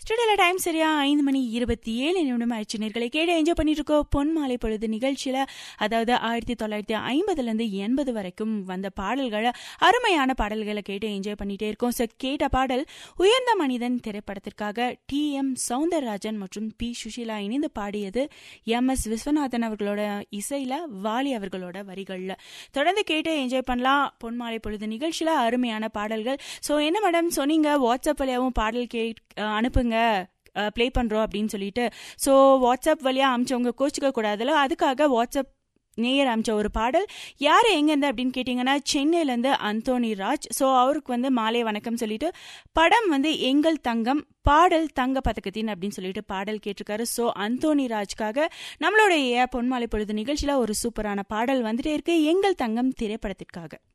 ஸ்டுடியோல time சரியா ஐந்து மணி இருபத்தி ஏழு நிமிடம் ஆயிடுச்சு நேர்களை கேட்டு என்ஜாய் பண்ணிட்டு இருக்கோம் பொன் மாலை பொழுது நிகழ்ச்சியில அதாவது ஆயிரத்தி தொள்ளாயிரத்தி ஐம்பதுல இருந்து எண்பது வரைக்கும் வந்த பாடல்களை அருமையான பாடல்களை கேட்டு என்ஜாய் பண்ணிட்டே இருக்கோம் ஸோ கேட்ட பாடல் உயர்ந்த மனிதன் திரைப்படத்திற்காக டி எம் சவுந்தரராஜன் மற்றும் பி சுஷீலா இணைந்து பாடியது எம் எஸ் விஸ்வநாதன் அவர்களோட இசையில வாலி அவர்களோட வரிகள்ல தொடர்ந்து கேட்டு என்ஜாய் பண்ணலாம் பொன் மாலை பொழுது நிகழ்ச்சியில அருமையான பாடல்கள் ஸோ என்ன மேடம் சொன்னீங்க வாட்ஸ்அப் வழியாவும் பாடல் கே அஹ் அனுப்புங்க ப்ளே பண்ணுறோம் அப்படின்னு சொல்லிட்டு ஸோ வாட்ஸ்அப் வழியாக அமிச்சவங்க கோச்சிக்க கூடாதுல அதுக்காக வாட்ஸ்அப் நேயர் அமிச்ச ஒரு பாடல் யார் எங்கேருந்து அப்படின்னு கேட்டிங்கன்னா சென்னையிலேருந்து அந்தோனி ராஜ் ஸோ அவருக்கு வந்து மாலை வணக்கம் சொல்லிட்டு படம் வந்து எங்கள் தங்கம் பாடல் தங்க பதக்கத்தின் அப்படின்னு சொல்லிட்டு பாடல் கேட்டிருக்காரு ஸோ அந்தோனி ராஜ்காக நம்மளுடைய பொன்மாலை பொழுது நிகழ்ச்சியில் ஒரு சூப்பரான பாடல் வந்துட்டே இருக்கு எங்கள் தங்கம் திரைப்படத்திற்காக